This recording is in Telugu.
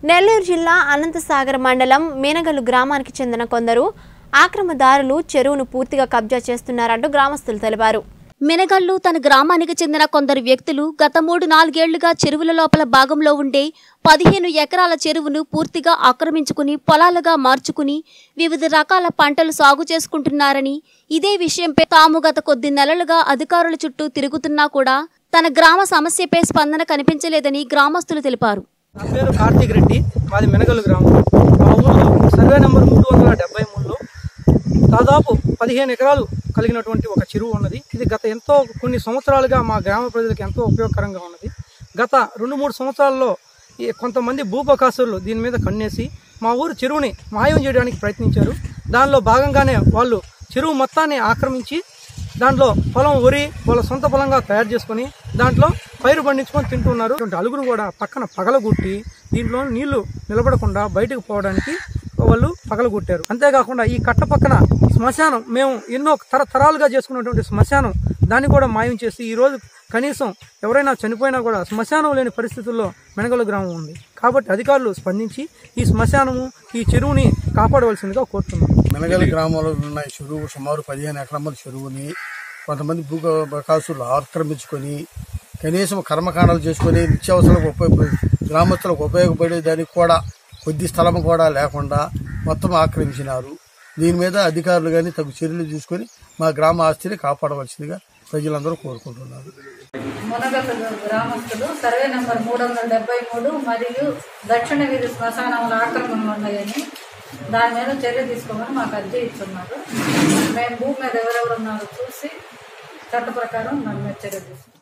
నెల్లూరు జిల్లా అనంతసాగర్ మండలం మీనగల్లు గ్రామానికి చెందిన కొందరు ఆక్రమదారులు చెరువును పూర్తిగా కబ్జా చేస్తున్నారంటూ గ్రామస్తులు తెలిపారు మినగల్లు తన గ్రామానికి చెందిన కొందరు వ్యక్తులు గత మూడు నాలుగేళ్లుగా చెరువుల లోపల భాగంలో ఉండే పదిహేను ఎకరాల చెరువును పూర్తిగా ఆక్రమించుకుని పొలాలుగా మార్చుకుని వివిధ రకాల పంటలు సాగు చేసుకుంటున్నారని ఇదే విషయంపై తాము గత కొద్ది నెలలుగా అధికారుల చుట్టూ తిరుగుతున్నా కూడా తన గ్రామ సమస్యపై స్పందన కనిపించలేదని గ్రామస్తులు తెలిపారు నా పేరు కార్తీక్ రెడ్డి మాది మెనగల్ గ్రామం మా ఊళ్ళో సర్వే నెంబర్ మూడు వందల డెబ్బై మూడులో దాదాపు పదిహేను ఎకరాలు కలిగినటువంటి ఒక చెరువు ఉన్నది ఇది గత ఎంతో కొన్ని సంవత్సరాలుగా మా గ్రామ ప్రజలకు ఎంతో ఉపయోగకరంగా ఉన్నది గత రెండు మూడు సంవత్సరాల్లో ఈ కొంతమంది భూపకాసురులు దీని మీద కన్నేసి మా ఊరు చెరువుని మాయం చేయడానికి ప్రయత్నించారు దానిలో భాగంగానే వాళ్ళు చెరువు మొత్తాన్ని ఆక్రమించి దాంట్లో పొలం వరి వాళ్ళ సొంత పొలంగా తయారు చేసుకొని దాంట్లో పైరు పండించుకొని తింటున్నారు ఇటువంటి అలుగును కూడా పక్కన పగలగొట్టి దీంట్లో నీళ్లు నిలబడకుండా బయటకు పోవడానికి వాళ్ళు పగలగొట్టారు అంతేకాకుండా ఈ కట్ట పక్కన శ్మశానం మేము ఎన్నో తరతరాలుగా చేసుకున్నటువంటి శ్మశానం దాన్ని కూడా మాయం చేసి ఈ రోజు కనీసం ఎవరైనా చనిపోయినా కూడా శ్మశానం లేని పరిస్థితుల్లో మెనగల గ్రామం ఉంది కాబట్టి అధికారులు స్పందించి ఈ శ్మశానము ఈ చెరువుని కాపాడవలసిందిగా కోరుతున్నాం మెనగల గ్రామంలో ఉన్న ఈ చెరువు సుమారు పదిహేను ఎకరముల చెరువుని కొంతమంది భూకాసులు ఆక్రమించుకొని కనీసం కర్మకాండాలు చేసుకొని నిత్యావసరాలకు ఉపయోగ గ్రామస్తులకు ఉపయోగపడేదానికి కూడా కొద్ది స్థలం కూడా లేకుండా మొత్తం ఆక్రమించినారు దీని మీద అధికారులు కానీ తగు చర్యలు తీసుకొని మా గ్రామ ఆస్తిని కాపాడవలసిందిగా ప్రజలందరూ కోరుకుంటున్నారు మునగల్లు గ్రామస్తులు సర్వే నంబర్ మూడు వందల డెబ్బై మూడు మరియు దక్షిణ వీధి శ్మశానముల ఆక్రమణలు ఉన్నాయని దాని మీద చర్య తీసుకోమని మాకు అర్జీ ఇస్తున్నారు మేము భూమి మీద ఎవరెవరు ఉన్నారో చూసి చట్ట ప్రకారం దాని మీద చర్య తీసుకుంటాం